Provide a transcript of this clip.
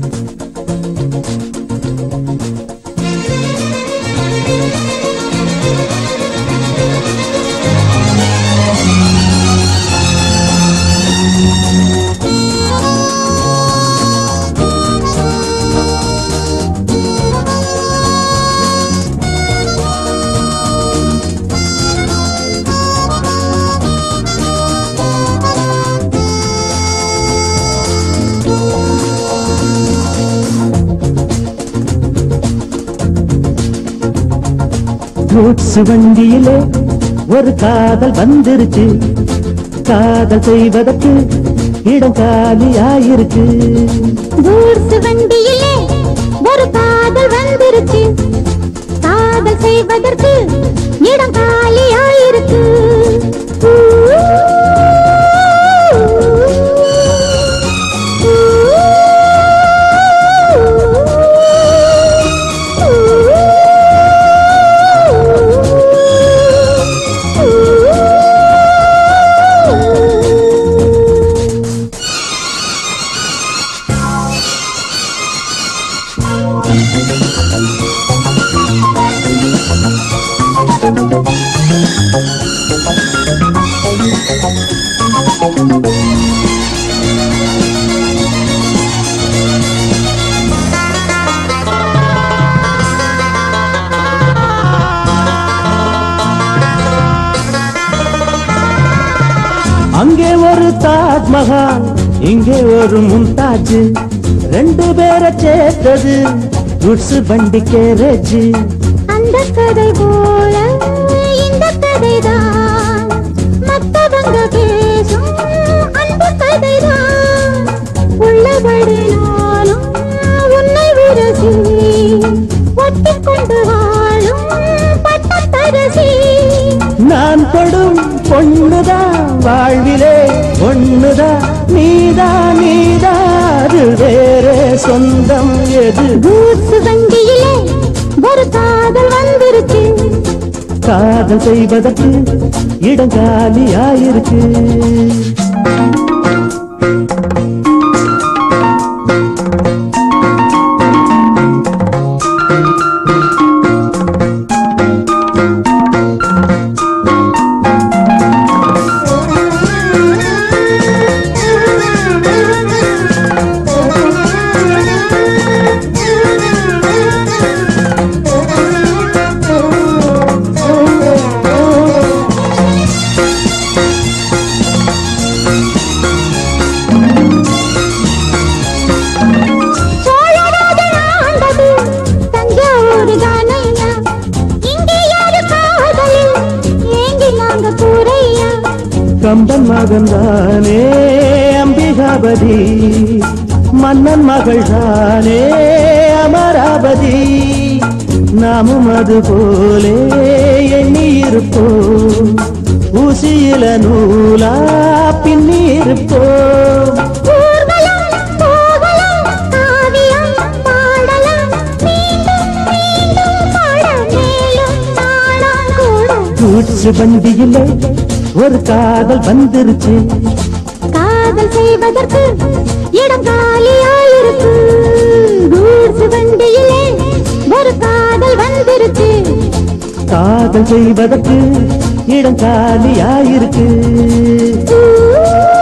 goods வண்டியிலே ஒரு காதல் வந்துருச்சு காதல் செய்வதற்கு இடம் காலியாயிருக்கு கூர்ஸ் வண்டியிலே ஒரு காதல் வந்துருச்சு காதல் செய்வதற்கு இடம் காலியாயிருக்கு அங்கே ஒரு தாஜ்மஹால் இங்கே ஒரு மும்தாஜ் ரெண்டு பேரை சேர்த்தது குட்ஸ் வண்டி கேரேஜ் அந்த கதை போல இந்த கதைதான் மத்தவங்க பேசும் அன்பு கதைதான் உள்ளபடி நானும் உன்னை விரசி ஒட்டிக் கொண்டு வாழும் பட்டத்தரசி நான் தொடும் பொண்ணுதான் வாழ்விலே ஒண்ணுதான் நீதா நீதா அது வேறே சொந்தம் எது கூட்ஸ் வண்டியிலே ஒரு காதல் வந்துருச்சு காதல் செய்வதற்கு இடம் காலியாயிருக்கு சோழராஜன் ஆண்டது தஞ்சாவூர் தானையா இங்கே யாரு காதலில் ஏங்கி நாங்க கூரையா கம்பன் மகன் தானே அம்பிகாபதி மன்னன் மகள் தானே அமராவதி நாமும் அது போலே எண்ணி இருப்போம் ஊசியில நூலா பின்னி இருப்போம் ஊர்வலம் போகலாம் காவியம் பாடலாம் மீண்டும் மீண்டும் பாட மேலும் நாளாம் கூட கூச்சு வண்டியிலே ஒரு காதல் வந்துருச்சு காதல் செய்வதற்கு இடம் காலியாயிருக்கு கூட்ஸ் வண்டியிலே ஒரு காதல் வந்துருச்சு காதல் செய்வதற்கு இடம் காலியாயிருக்கு ஊ